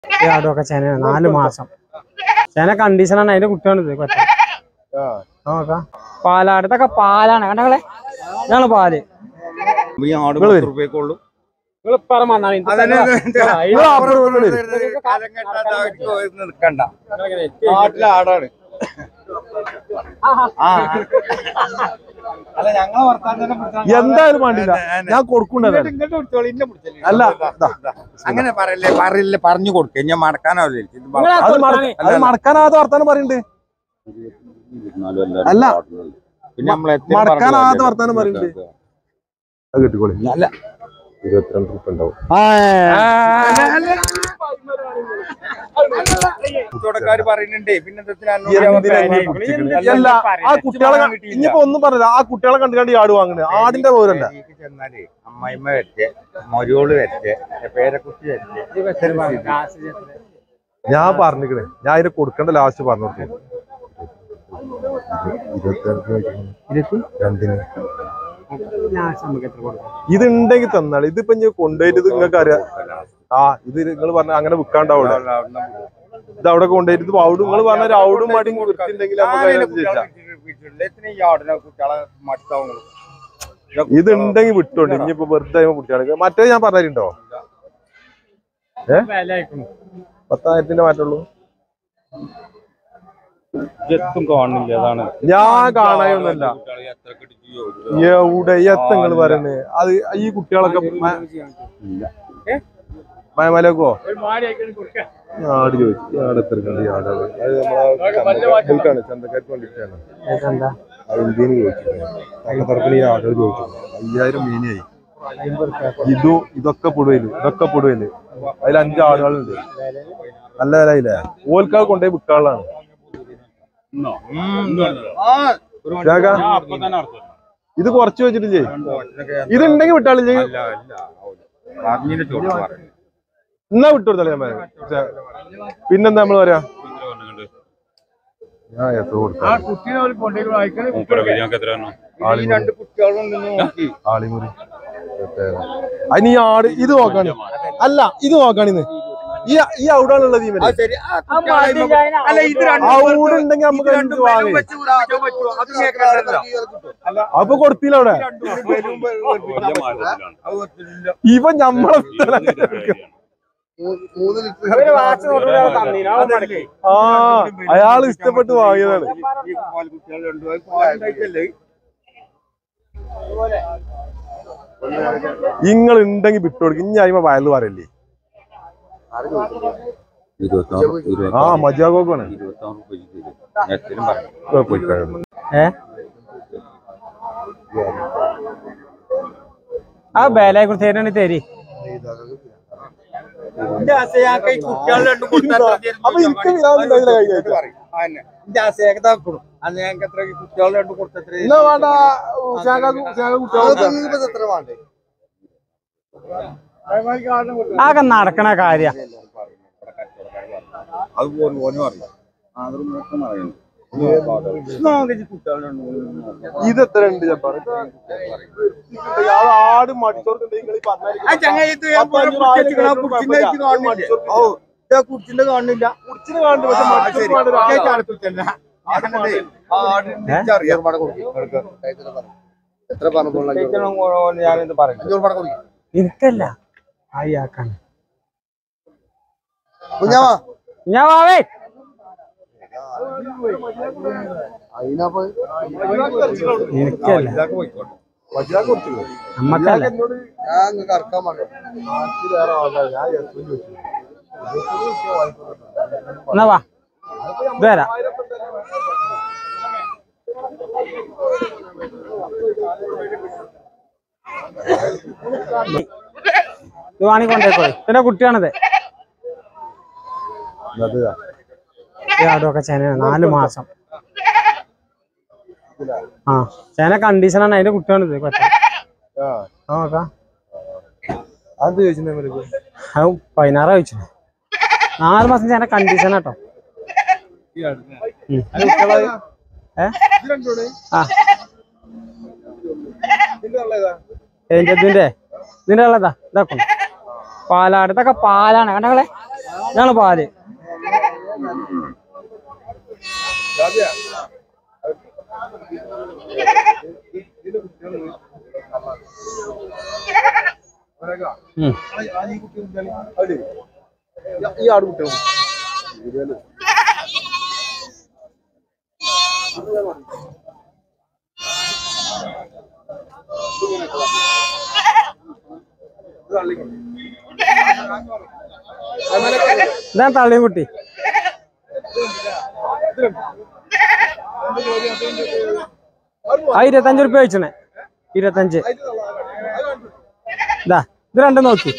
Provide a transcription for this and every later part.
ഈ ആടുമൊക്കെ ചേന നാല് മാസം ചേന കണ്ടീഷനാണ് അതിന്റെ കുട്ടിയാണിത് കൊറ്റ നോക്കാം പാലാട് ഇതൊക്കെ പാലാണ് കണ്ടങ്ങളെ ഇതാണ് പാല് ഈ ആട് പത്ത് റുപ്യക്കുള്ളൂ നിൽക്കണ്ട നാട്ടിലെ ആടാണ് ആ. അല്ല ഞങ്ങളെ വർത്താനം തന്നെ പിടിച്ചാ- എന്തായാലും വേണ്ടില്ല ഞാൻ കൊടുക്കണ്ടത് ഇങ്ങോട്ട് ഇങ്ങോട്ട് പിടിച്ചോളി, ഇന്നെ പിടിച്ചോളി. അല്ല, ഇതാ, ഇതാ. അങ്ങനെ പറയല്ലേ പറയില്ലേ പറഞ്ഞു കൊടുക്ക ഞാൻ മടക്കാനാവില്ല ഇത് ബാ- അത് മട- അത് മടക്കാനാകാത്ത വർത്താനം പറയുന്നുണ്ട് അല്ല. പിന്നെ നമ്മൾ എത്ര മടക്കാനാകാത്ത പറഞ്ഞിട്ട് വർത്താനം പറയുന്നുണ്ട് അത് കിട്ടിക്കോളി അല്ല ഇരുപത്തിരണ്ട് റുപ്യ ഉണ്ടാവും കച്ചവടക്കാര് പറയുന്നുണ്ട് പിന്നെ എന്തിനാ അന്നോട് എന്തിനാ അവർക്ക് ഇങ്ങനെ അന്യായം പിടിച്ചിരിക്കണത്? അല്ല, അല്ല ആ ഇച്ച് കുട്ടികളെ പറയാൻ കിട്ടിയില്ല. ഇനിയിപ്പോ ഒന്നും പറഞ്ഞില്ല ആ കുട്ടികളെ കണ്ടു കണ്ട് ഈ ആട് വാങ്ങുന്നത് ആടിന്റെ പോരല്ല പെരേക്ക് ചെന്നാല് അമ്മായിമ്മ വരട്ടെ മൊരിയോള് വരട്ടെ പേരക്കുട്ടി വരട്ടെ ഞാൻ പറഞ്ഞിക്കണേ ഞാൻ അതിന് കൊടുക്കേണ്ട ലാസ്റ്റ് പറഞ്ഞു കൊടുത്തു രണ്ടിന് ഇത് ഉണ്ടെങ്കിൽ തന്നാളി ഇതിപ്പോ ഇനി കൊണ്ടുപോയിട്ട് ഇത് നിങ്ങൾക്ക് അറിയാം ആ ഇത് നിങ്ങൾ പറഞ്ഞ അങ്ങനെ വിൽക്കാണ്ടാവൂല ഇത് അവിടെ കൊണ്ടുപോയിട്ട് ഇത് ഔടും നിങ്ങൾ പറഞ്ഞ ഒരു ഔടും മടിയും കൊടുത്തിട്ടുണ്ടെങ്കിൽ നമുക്ക് അതിനകത്ത് ജയിക്കാം. ഇത് ഉണ്ടെങ്കിൽ വിട്ടോണ്ട് ഇനിയിപ്പോ വെറുതെ പിടിച്ചാണ് മറ്റേ ഞാൻ പറഞ്ഞിട്ടുണ്ടോ ഏ പത്തായിരത്തിന്റെ മാറ്റുള്ളൂ എത്തും കാണില്ല അതാണ് ഞാൻ കാണാനൊന്നല്ല എവിടെ എത്തങ്ങൾ പറയുന്നത് അത് ഈ കുട്ടികളൊക്കെ മലക്കോ ആട് ചോദിച്ചു ആട് എത്ര കണ്ട് ഈ ആടാണ് അത് നമ്മളെ ചന്തക്കാർക്ക് വേണ്ടിയിട്ടാണ് എന്താ അത് ഇന്ത്യന് ചോദിച്ചു തറക്കണി ഈ ആടുകൾ ചോദിച്ചു അയ്യായിരം മീനായി ഇതു ഇതൊക്കെ പൊടുവയില് ഇതൊക്കെ പൊടുവയില് അതിൽ അഞ്ച് ആടുകളുണ്ട് നല്ല വില ഇല്ലേ ഓൽക്കാൾ കൊണ്ടുപോയി വിൽക്കാനുള്ളതാണ് ജാഗ, ഇത് കുറച്ച് വെച്ചിട്ടില്ലേ ഇതുണ്ടെങ്കിൽ വിട്ടാളില്ലേ എന്നാ വിട്ടുകൊടുത്താലേ ഞാൻ പറയാം. പക്ഷേ, പിന്നെന്താ നമ്മള് പറയാ ഞാൻ എത്ര കൊടുക്കാം രണ്ട് കുട്ടികളുണ്ടെന്ന് നോക്കി ആളിമുറി അതിന് ഈ ആട് ഇത് നോക്കാണ് അല്ല ഇത് നോക്കാണിന്ന് ഈ ഈ ഔടാണുള്ളത് ഈ ആ ശരി ആ കുട്ടികളെ അല്ല ഇത് രണ്ട് ഔട് ഉണ്ടെങ്കിൽ നമുക്ക് രണ്ട് എന്ത് വാങ്ങി വെച്ച് കുടിപ്പിക്കാൻ പറ്റുമോ? അത് കേൾക്കണ്ടല്ലോ. അപ്പൊ കൊടുത്തില്ല അവിടെ രണ്ട് ബലൂൺ വെപ്പിക്കാൻ പറ്റുമോ? അത് പറ്റില്ല. ഇവ ഞമ്മളെ ആ അയാൾ ഇഷ്ടപ്പെട്ട് വാങ്ങിയതാണ് ഈ പാൽ കുട്ടികൾ രണ്ടും അത് പാലുണ്ടായിട്ടല്ലേ? നിങ്ങൾ ഉണ്ടെങ്കിൽ വിട്ടുകൊടുക്കും ഇനി അയിമ വയല് പറയല്ലേ ആ മജാഗോക്കാണ് ഏ ആ ബേലെ കുറിച്ച് തരുന്നുണ്ട് തരി ഇന്റെ ആശയൊക്കെ ഈ കുട്ടികൾ രണ്ടും കൊടുത്താൽ മതിയായിരുന്നു. അപ്പൊ എനിക്ക് വിരാമില്ല കഴിഞ്ഞ ഇത് പറയും. ആ തന്നെ. ഇന്റെ ആശയൊക്കെ ഇതാക്കണം. അന്ന് ഞങ്ങൾക്ക് എത്ര ഈ കുട്ടികൾ രണ്ടും കൊടുത്തത്ര എന്നാ വേണ്ട ശാഖ ശാഖ കുട്ടികളെ ആകെ നടക്കണ കാര്യ അത് പോലും ഓനും അറിയാം ആദ്യം നോക്കാൻ അറിയുന്നു നോക്കി കുട്ടികൾ രണ്ടും നോക്കാം. ഇത് എത്ര ഉണ്ട് ചപ്പാറ് ആട് മടിച്ചോർക്കുണ്ടെങ്കിൽ ആ ചങ്ങായി ഇത് ഞാൻ പോലെ കുടിച്ചിട്ട് ആ കുടിച്ചിന്റെ എനിക്ക് കാണുന്നില്ലേ? ഓ, ഇത് ആ കുടിച്ചിന്റെ കാണുന്നില്ല കുടിച്ചിന് കാണുന്നു പക്ഷെ ആ, മടിച്ചോർക്ക് ശരി. വേണ്ട ഓക്കേ, ഒരാളാ. ചാടത്തിൽ തന്നെ. ആടിന്റെ ആ ആടിന്റെ എനിക്കറിയാം. ചേച്ചനും ഓ- ഞാനിത് പറയുന്നു. എനിക്കല്ല അയ്യാക്കാണ് ഞാൻ വാവേ എനിക്കല്ല ഇതൊക്കെ പോയിക്കോട്ടെ. മജാക്ക് കൊടുത്തില്ലേ? നമ്മക്കല്ല എന്നോട് നാട്ടിൽ വേറെ ആളാ. ഞാൻ എത്തും ചോദിച്ചു. എന്നാ വാ ഇത് വരാം ഇത് വാണി കൊണ്ടേക്കോ ഇതിന്റെ കുട്ടിയാണിത് അത് ഈ ആടുമൊക്കെ ചേന നാല് മാസം ആ ചേന കണ്ടീഷനാണ് അതിന്റെ കുട്ടിയാണിത് കൊറ്റ ആ. നോക്കാം അത് ചോദിച്ചിട്ടുണ്ടെങ്കിൽ അത് പതിനാറ് കഴിച്ചു നാല് മാസം ചേന കണ്ടീഷൻ കേട്ടോ ഏ ആ ഏതിന്റെ ഇതിന്റെ ഇതിന്റെ ഉള്ളതാ ഇതാക്കും പാലാട് ഇതൊക്കെ പാലാണ് കണ്ടങ്ങളെ ഇതാണ് പാല് ഉം. ഈ ആട് കുട്ടികൾ ഇതാണ് തള്ളിയും കുട്ടി ആ ഇരുപത്തഞ്ച് റുപ്യ വെച്ചണേ ഇരുപത്തഞ്ച് ഇതാ ഇത് രണ്ടും നോക്കി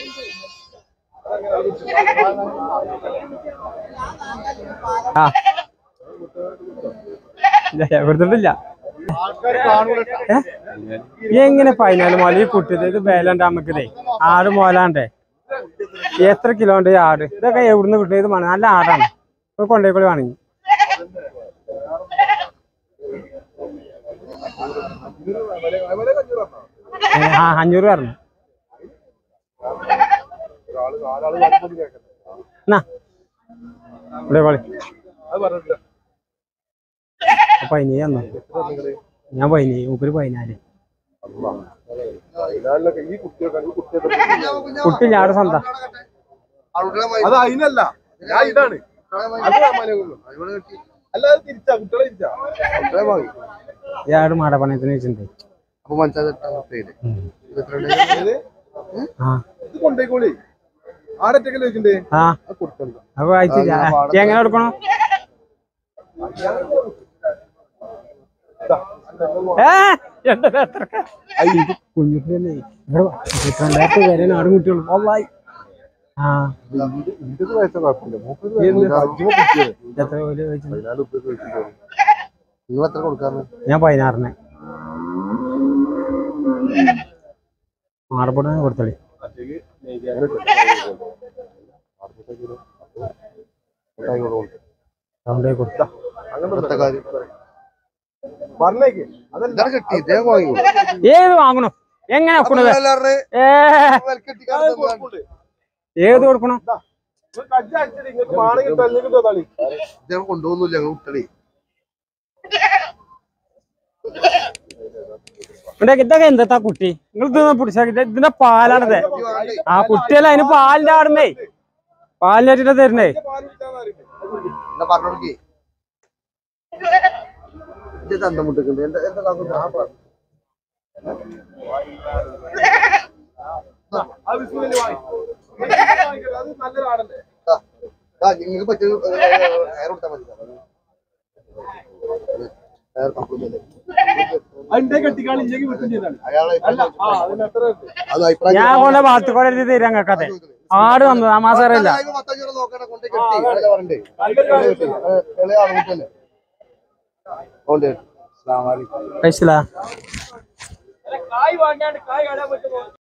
ആ ഇല്ല, കൊടുത്തിട്ടില്ല ഏ? ഈ എങ്ങനെ പതിനാല് മോല ഈ കുട്ടിയത് ഇത് വേലണ്ട നമുക്കിതേ ആട് മോലാണ്ടേ എത്ര കിലോ ഉണ്ട് ഈ ആട് ഇതൊക്കെ എവിടുന്ന് കിട്ടും ഇത് മണ നല്ല ആടാണ് ഇപ്പൊ കൊണ്ടേക്കോളി വേണമെങ്കിൽ ഏ, ആ അഞ്ഞൂറ് പറഞ്ഞു എന്നാ ഇവിടെ കോളി പതിനേഴ് തന്നു ഞാൻ പതിനേഴ് മൂപ്പര് പതിനാല് ഈ കുട്ടിയൊക്കെ ഈ കുട്ടിയൊക്കെ കുട്ടി ഞാട് സ്വന്തം അത് അതിനല്ല ഞാൻ ഇതാണ് അത് മലയാളം അല്ലാതെ തിരിച്ചാ കുട്ടികളെ തിരിച്ചാ കുട്ടികളെ വാങ്ങി ഞാട് മാടപ്പണയത്തിന് വെച്ചിട്ടുണ്ട് അപ്പൊ പഞ്ചായത്ത് ഉം. ഏത്? ആ ഇത് കൊണ്ടേക്കോളി ആടറ്റൊക്കെ വെച്ചിട്ടുണ്ട് ആ അത് കൊടുക്കണ്ട അപ്പൊ അയച്ചില്ല എങ്ങനെ കൊടുക്കണോ ഏ എന്റെ എത്ര കുഞ്ഞുട്ടിയല്ലേ ഇവിടെ വാ. രണ്ടായിരത്തി വരെ നാടും കുട്ടികളും ഒന്നായി ആ ഇതിന്റെ പൈസ കുഴപ്പമില്ല മൂപ്പര് അഞ്ചുമ കുട്ടിയത് എത്ര വലിയ ചോദിച്ചത് പതിനാല് ഉറുപ്പിക വെച്ചിട്ടുണ്ട് നിങ്ങൾ എത്ര കൊടുക്കാന്ന് ഞാൻ പതിനാറിന് മാറപ്പൊടാൻ കൊടുത്തളി സൗണ്ടേ കൊടുത്ത ഇന്നത്തെ കാര്യം പറഞ്ഞേക്ക് അതല്ല ഇതാണ് കിട്ടി ഇദ്ദേഹം വാങ്ങി ഏത് വാങ്ങണോ എങ്ങനെ വെക്കണത് ഏ ഏത് കൊടുക്കണോ കജ്ജ അടിച്ചിട്ട് ഇങ്ങോട്ട് മാണെങ്കിൽ തല്ലിക്കിട്ടോ തളി ഇദ്ദേഹം കൊണ്ടുപോകുന്നില്ല ഞങ്ങൾ കുട്ടളി ഇവിടെ ഇതൊക്കെ എന്താ കുട്ടി നിങ്ങൾ ഇത് പിടിച്ചാ ഇതിന്റെ പാലാണിത് ആ കുട്ടിയല്ല അതിന് പാലിന്റെ ആടുന്നേ പാലിനായിട്ട് തരുന്നേ എന്നാ പറഞ്ഞോടക്കേ ഇത് തന്തം മുട്ടിട്ടുണ്ട് എന്താ എന്താ കാക്കുന്നു അത് വിസ്മയില് വാങ്ങി അത് നല്ലൊരാടല്ലേ നിങ്ങൾക്ക് പറ്റിയ ഹെയർ കൊടുത്താൽ മതി ഹെയർ കംപ്ലീറ്റ് അതിന്റെ കെട്ടിക്കാൾ ഇല്ലെങ്കിൽ വിട്ടും ചെയ്താണ് അയാളെ അല്ല ആ അതിന് എത്ര ഉണ്ട്? അത് അഭിപ്രായം ഞാൻ കൊണ്ട് ഭാഗത്തുകൂടെ തരാൻ കേക്കത്തെ ആട് വന്നത് ആ മാസം അറിയില്ല പത്തഞ്ഞൂറ് നോക്കണ കൊണ്ട് കെട്ടി അതൊക്കെ പറഞ്ഞിട്ട് നല്ലൊരു ആടല്ലേ? ഇളയ ആളുകൂട്ടല്ലേ കൊണ്ട് അസ്സലാമു അലൈക്കും കഴിച്ചില്ല